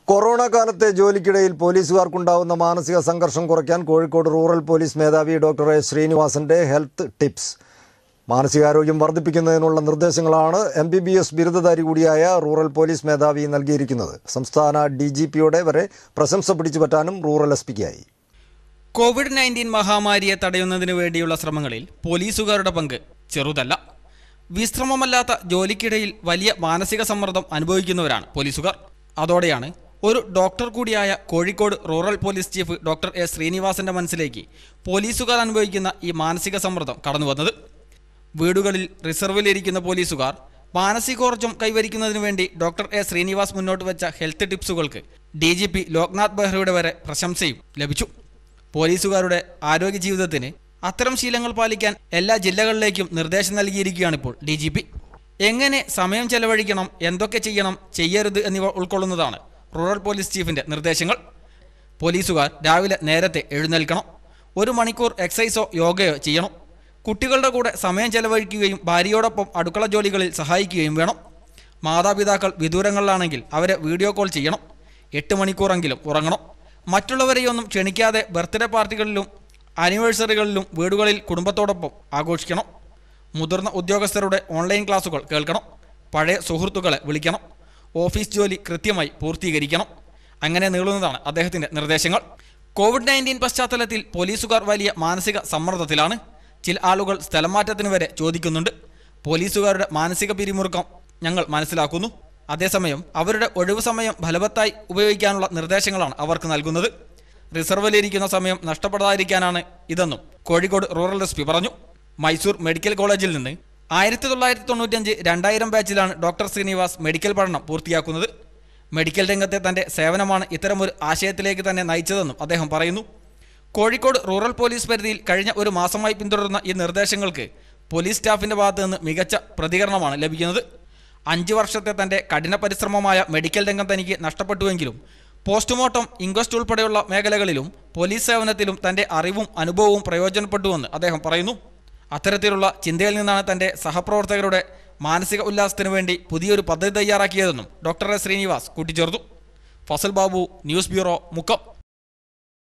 corona കാലത്തെ ജോലിക്കിടയിൽ പോലീസുകാർക്കുണ്ടാവുന്ന മാനസിക സംഘർഷം കുറയ്ക്കാൻ കോഴിക്കോട് റൂറൽ പോലീസ് മേധാവി ഡോക്ടർ എ ശ്രീനിവാസന്റെ ഹെൽത്ത് ടിപ്സ് മാനസികാരോഗ്യം വർദ്ധിപ്പിക്കുന്നതിനുള്ള നിർദ്ദേശങ്ങളാണ് എം ബി ബി എസ് ബിരുദധാരി കൂടിയായ റൂറൽ പോലീസ് മേധാവി നൽകിയിരിക്കുന്നത് സംസ്ഥാന ഡി ജി പിയുടെ വരെ പ്രശംസ പിടിച്ചു പറ്റാനും റൂറൽ എസ് പിക്കായി കോവിഡ് നയൻറ്റീൻ മഹാമാരിയെ തടയുന്നതിനു വേണ്ടിയുള്ള ശ്രമങ്ങളിൽ പോലീസുകാരുടെ പങ്ക് ചെറുതല്ല വിശ്രമമല്ലാത്ത ജോലിക്കിടയിൽ വലിയ മാനസിക സമ്മർദ്ദം അനുഭവിക്കുന്നവരാണ് പോലീസുകാർ അതോടെയാണ് ഒരു ഡോക്ടർ കൂടിയായ Kozhikode rural police chief doctor A ശ്രീനിവാസന്റെ മനസ്സിലേക്ക് പോലീസുകാർ അനുഭവിക്കുന്ന ഈ മാനസിക സമ്മർദ്ദം കടന്നുവന്നത് വീടുകളിൽ റിസർവിലിരിക്കുന്ന പോലീസുകാർ മാനസികോർജ്ജം കൈവരിക്കുന്നതിനു വേണ്ടി ഡോക്ടർ എ ശ്രീനിവാസ് മുന്നോട്ട് വെച്ച ഹെൽത്ത് ടിപ്സുകൾക്ക് ഡി ജി പി ലോക്നാഥ് ബെഹ്റയുടെ വരെ പ്രശംസയും ലഭിച്ചു പോലീസുകാരുടെ ആരോഗ്യ ജീവിതത്തിന് അത്തരം ശീലങ്ങൾ പാലിക്കാൻ എല്ലാ ജില്ലകളിലേക്കും നിർദ്ദേശം നൽകിയിരിക്കുകയാണ് ഇപ്പോൾ ഡി ജി പി എങ്ങനെ സമയം ചെലവഴിക്കണം എന്തൊക്കെ ചെയ്യണം ചെയ്യരുത് എന്നിവ ഉൾക്കൊള്ളുന്നതാണ് റൂറൽ പോലീസ് ചീഫിന്റെ നിർദ്ദേശങ്ങൾ പോലീസുകാർ രാവിലെ നേരത്തെ എഴുന്നേൽക്കണം ഒരു മണിക്കൂർ എക്സസൈസോ യോഗയോ ചെയ്യണം കുട്ടികളുടെ കൂടെ സമയം ചെലവഴിക്കുകയും ഭാര്യയോടൊപ്പം അടുക്കള ജോലികളിൽ സഹായിക്കുകയും വേണം മാതാപിതാക്കൾ വിദൂരങ്ങളിലാണെങ്കിൽ അവരെ വീഡിയോ കോൾ ചെയ്യണം എട്ട് മണിക്കൂറെങ്കിലും ഉറങ്ങണം മറ്റുള്ളവരെയൊന്നും ക്ഷണിക്കാതെ ബർത്ത്ഡേ പാർട്ടികളിലും ആനിവേഴ്സറികളിലും വീടുകളിൽ കുടുംബത്തോടൊപ്പം ആഘോഷിക്കണം മുതിർന്ന ഉദ്യോഗസ്ഥരുടെ ഓൺലൈൻ ക്ലാസുകൾ കേൾക്കണം പഴയ സുഹൃത്തുക്കളെ വിളിക്കണം ഓഫീസ് ജോലി കൃത്യമായി പൂർത്തീകരിക്കണം അങ്ങനെ നീളുന്നതാണ് അദ്ദേഹത്തിന്റെ നിർദ്ദേശങ്ങൾ കോവിഡ് നയൻറ്റീൻ പശ്ചാത്തലത്തിൽ പോലീസുകാർ വലിയ മാനസിക സമ്മർദ്ദത്തിലാണ് ചില ആളുകൾ സ്ഥലമാറ്റത്തിന് വരെ ചോദിക്കുന്നുണ്ട് പോലീസുകാരുടെ മാനസിക പിരിമുറുക്കം ഞങ്ങൾ മനസ്സിലാക്കുന്നു അതേസമയം അവരുടെ ഒഴിവു സമയം ഫലവത്തായി ഉപയോഗിക്കാനുള്ള നിർദ്ദേശങ്ങളാണ് അവർക്ക് നൽകുന്നത് റിസർവിലിരിക്കുന്ന സമയം നഷ്ടപ്പെടാതിരിക്കാനാണ് ഇതെന്നും കോഴിക്കോട് റൂറൽ എസ് പി പറഞ്ഞു മൈസൂർ മെഡിക്കൽ കോളേജിൽ നിന്ന് ആയിരത്തി തൊള്ളായിരത്തി തൊണ്ണൂറ്റഞ്ച് രണ്ടായിരം ബാച്ചിലാണ് ഡോക്ടർ ശ്രീനിവാസ് മെഡിക്കൽ പഠനം പൂർത്തിയാക്കുന്നത് മെഡിക്കൽ രംഗത്തെ തന്റെ സേവനമാണ് ഇത്തരമൊരു ആശയത്തിലേക്ക് തന്നെ നയിച്ചതെന്നും അദ്ദേഹം പറയുന്നു കോഴിക്കോട് റൂറൽ പോലീസ് പരിധിയിൽ കഴിഞ്ഞ ഒരു മാസമായി പിന്തുടരുന്ന ഈ നിർദ്ദേശങ്ങൾക്ക് പോലീസ് സ്റ്റാഫിന്റെ ഭാഗത്തു നിന്ന് മികച്ച പ്രതികരണമാണ് ലഭിക്കുന്നത് അഞ്ച് വർഷത്തെ തന്റെ കഠിന പരിശ്രമമായ മെഡിക്കൽ രംഗം തനിക്ക് നഷ്ടപ്പെട്ടുവെങ്കിലും പോസ്റ്റ്മോർട്ടം ഇൻക്വസ്റ്റ് ഉൾപ്പെടെയുള്ള മേഖലകളിലും പോലീസ് സേവനത്തിലും തന്റെ അറിവും അനുഭവവും പ്രയോജനപ്പെട്ടുവെന്ന് അദ്ദേഹം പറയുന്നു അത്തരത്തിലുള്ള ചിന്തയിൽ നിന്നാണ് തന്റെ സഹപ്രവർത്തകരുടെ മാനസിക ഉല്ലാസത്തിനു വേണ്ടി പുതിയൊരു പദ്ധതി തയ്യാറാക്കിയതെന്നും ഡോക്ടർ എസ് ശ്രീനിവാസ് കൂട്ടിച്ചേർത്തു ഫസൽ ബാബു ന്യൂസ് ബ്യൂറോ മുക്കം